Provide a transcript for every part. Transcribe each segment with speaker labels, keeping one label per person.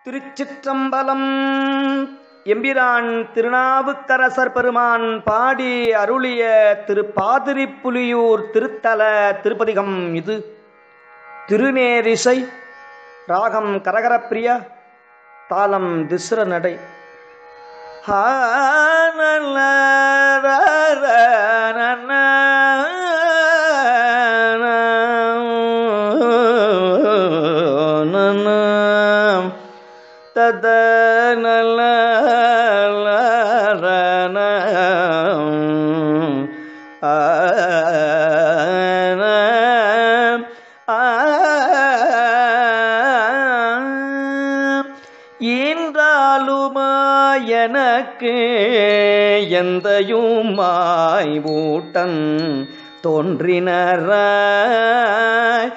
Speaker 1: திருச்சிற்றம்பலம் எம்பிரான் திருநாவுக்கரசர் பெருமான் பாடி அருளிய திருப்பாதிரிப்புலியூர் திருத்தல திருப்பதிகம் இது திருநேரிசை ராகம் கரகரப்பிரியா தாளம் திஸ்ர நடை ஹா நன்ன ர ர நன்ன நன்ன தத நல ரண ஈன்றாலுமா எனக்கு எந்தையுமாய் ஊட்டன் தோன்றினராய்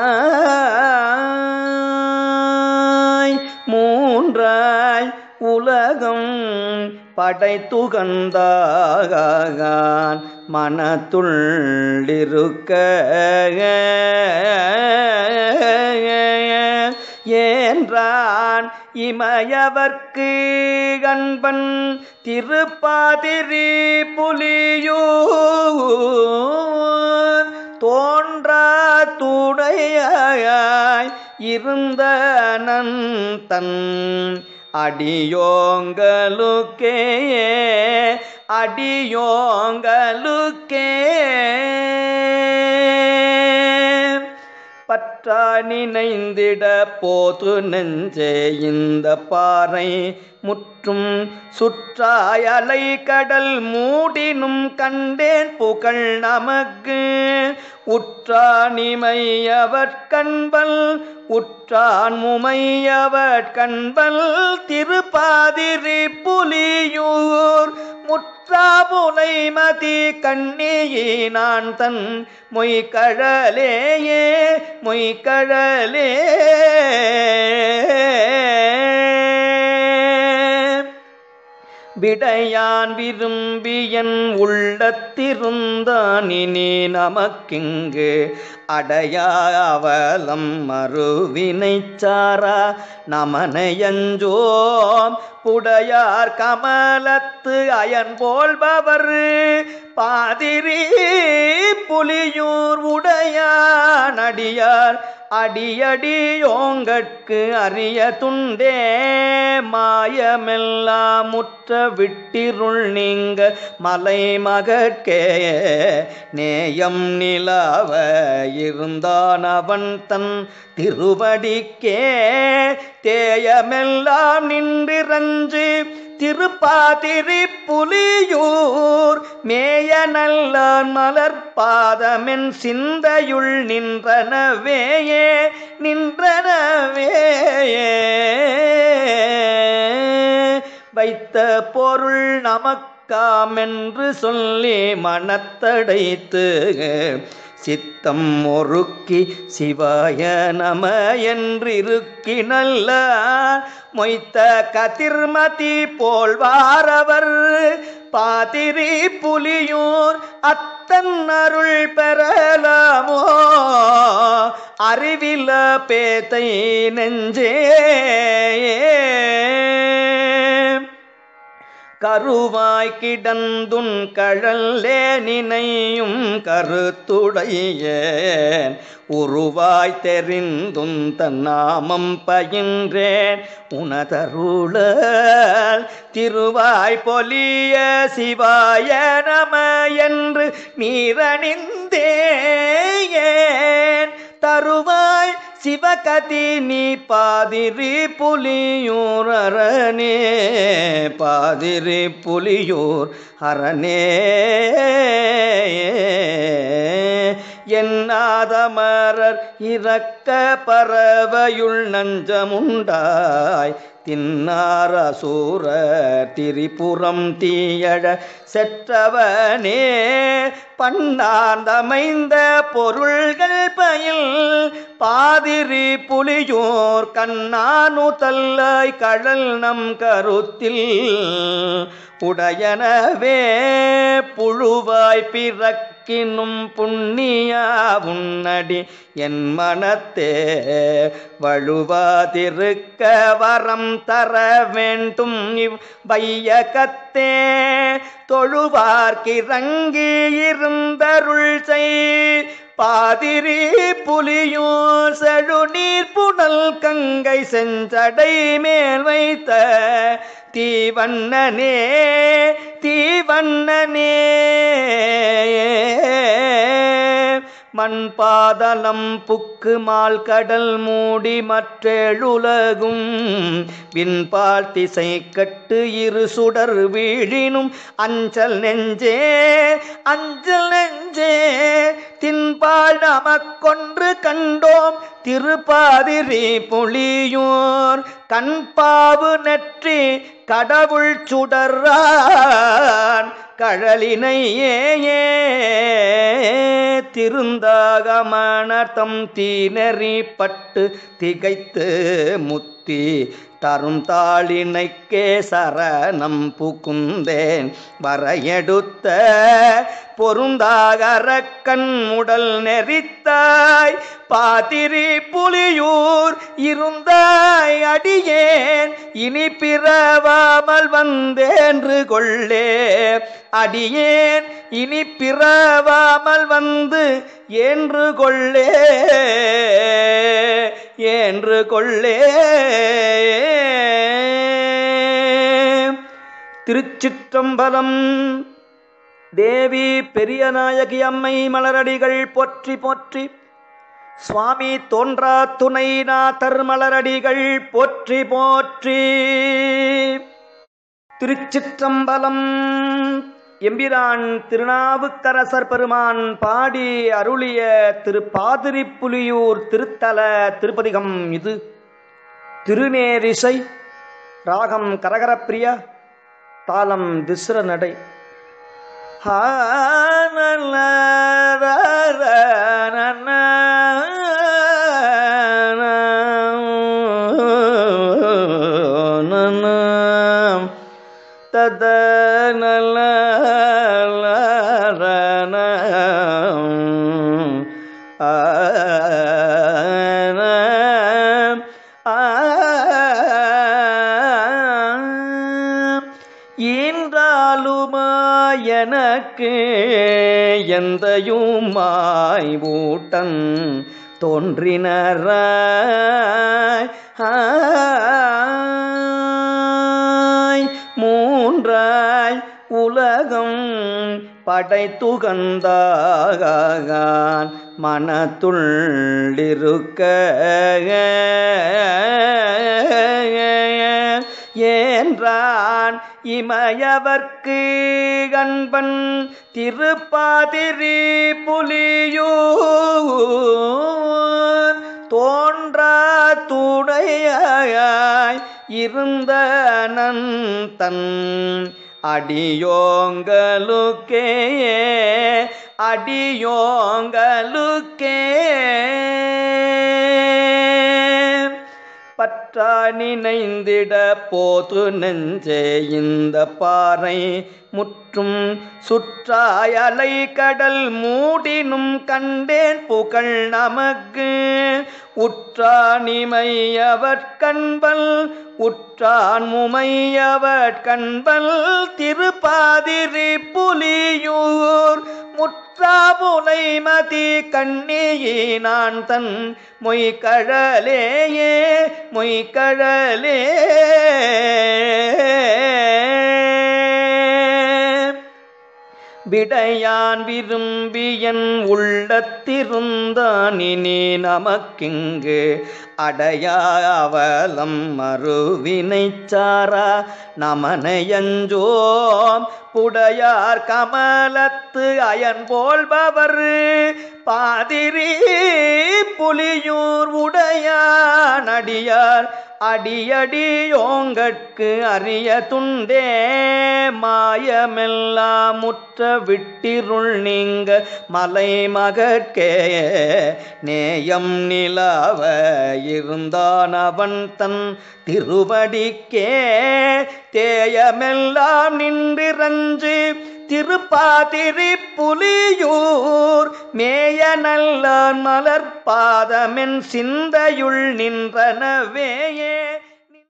Speaker 1: ஆய் மூன்றாய் உலகம் படைத்துகந்தான் மனத்துள்ளிருக்க ஏன்றான் இமயவர்க்கு கண்பன் திருப்பாதிரி புலியூர் தோன்றா துடையாய் இருந்த தன் அடியோங்களுக்கே அடியோங்களுக்கே பற்றா நினைந்திட போது நெஞ்சே இந்த பாறை முற்றும் சுற்றாயலை கடல் மூடினும் கண்டேன் புகழ் நமக்கு உற்றானிமையவர் கண்பல் உற்றான் முமையவர் கண்பல் திருப்பாதிரி புலியூர் முற்றாபுனை மதி கண்ணியினான் தன் மொய்கழலேயே மொய்கழலே விடையான் விரும்பியன் உள்ளத்திருந்தான் இனி நமக்கிங்கு அடையாவலம் மறுவினை சாரா நமனையஞ்சோம் புடையார் கமலத்து அயன் போல்பவர் பாதிரி புலியூர் உடையான் அடியார் அடியடியோங்கட்கு அரிய துண்டே மாயமெல்லாம் முற்ற விட்டிருள் நீங்க மலை மகட்கே நேயம் நிலாவ இருந்தான் அவன் தன் திருவடிக்கே தேயமெல்லாம் நின்றிரஞ்சு திருப்பாதிரி புலியூர் மேய நல்லான் மலர்பாதமென் சிந்தையுள் நின்றனவேயே நின்றனவேயே வைத்த பொருள் நமக்காமென்று சொல்லி மனத்தடைத்து சித்தம் ஒருக்கி சிவாய நம என்றிருக்கி நல்ல மொய்த்த கதிர்மதி போல்வாரவர் பாதிரி புலியூர் அத்தன் அருள் பெறலாமோ அறிவில பேத்தை நெஞ்சே கருவாய் கிடந்துன் கழல்லே நினையும் கருத்துடைய உருவாய் தெரிந்தும் தன்னாமம் பயின்றேன் உனதருள திருவாய் பொலிய சிவாய நம என்று நீரணிந்தேன் தருவாய் சிவகதி நீ பாதிரி புலியூர் அரணே பாதிரி புலியூர் அரணே என்னாதமரர் இறக்க பறவையுள் நஞ்சமுண்டாய் தின்னாரசூர திரிபுரம் தீயழ செற்றவனே பண்ணாந்தமைந்த பொருள்கள் பயில் பாதிரி புலியோர் கண்ணானு தல்லாய் கடல் நம் கருத்தில் உடையனவே புழுவாய் பிறக்க எனக்கினும் புண்ணியா உன்னடி என் மனத்தே வழுவாதிருக்க வரம் தர வேண்டும் இவ் வையகத்தே தொழுவார்க்கிறங்கி இருந்தருள் செய் பாதிரி புலியோ செழுநீர் புனல் கங்கை செஞ்சடை மேல் வைத்த தீவண்ணனே தீவண்ணனே மண் பாதலம் புக்கு மால் கடல் மூடி மற்றேழுலகும் விண்பால் திசை கட்டு இரு சுடர் வீழினும் அஞ்சல் நெஞ்சே அஞ்சல் நெஞ்சே தின்பால் நமக்கொன்று கண்டோம் திருப்பாதிரி புலியோர் கண்பாவு நெற்றி கடவுள் சுடரான் கழலினையே திருந்தாகமணர்த்தம் தீநெறி பட்டு திகைத்து முத்தி தரும் தாளினைக்கே சரணம் புகுந்தேன் வரையெடுத்த பொருந்தாகரக்கண் உடல் நெறித்தாய் பாத்திரி புலியூர் இருந்தாய் அடியேன் இனி பிறவாமல் வந்தேன்று கொள்ளே அடியேன் இனி பிறவாமல் வந்து என்று கொள்ளே என்று கொள்ளே திருச்சிற்றம்பலம் தேவி பெரியநாயகி அம்மை மலரடிகள் போற்றி போற்றி சுவாமி தோன்றா துணைநாதர் மலரடிகள் போற்றி போற்றி திருச்சிற்றம்பலம் எம்பிரான் திருநாவுக்கரசர் பெருமான் பாடி அருளிய திருப்பாதிரிப்புலியூர் திருத்தல திருப்பதிகம் இது திருநேரிசை ராகம் கரகரப்பிரியா தாளம் திஸ்ர நடை ஹா நன்ன ர ர நன்ன நன்ன தத நல ர ந ஆ ந ஆ ஈன்றாலுமா எனக்கு எந்தையுமாய் ஊட்டன் தோன்றினராய் ஆய் மூன்றாய் உலகம் படைத்துகந்தான் மனத்துள்ளிருக்க ஏன்றான் இமயவர்க்கு கண்பன் திருப்பாதிரி புலியூர் தோன்றா துடையாய் இருந்த நன் தன் அடியோங்களுக்கே அடியோங்களுக்கே பற்றா நினைந்திட போது நெஞ்சே இந்த பாறை முற்றும் சுற்றாயலை கடல் மூடினும் கண்டேன் புகழ் நமக்கு உற்றானிமையவர் கண்பல் உற்றான் முமையவர் கண்பல் திருப்பாதிரி புலியூர் முற்றாபுனை மதி கண்ணியினான் தன் மொய்கழலேயே மொய்கழலே விடையான் விரும்பியன் உள்ளத்திருந்தான் இனி நமக்கிங்கு அடையாவலம் மறுவினை சாரா நமனையஞ்சோம் புடையார் கமலத்து அயன் போல்பவர் பாதிரி புலியூர் உடையான் அடியார் அடியடியோங்கட்கு அரிய துண்டே மாயமெல்லாம் முற்ற விட்டிருள் நீங்க மலை மகட்கே நேயம் நிலாவ இருந்தான் அவன் தன் திருவடிக்கே தேயமெல்லாம் நின்றிரஞ்சு திருப்பாதிரி புலியூர் மேய நல்லான் மலர்பாதமென் சிந்தையுள் நின்றனவேயே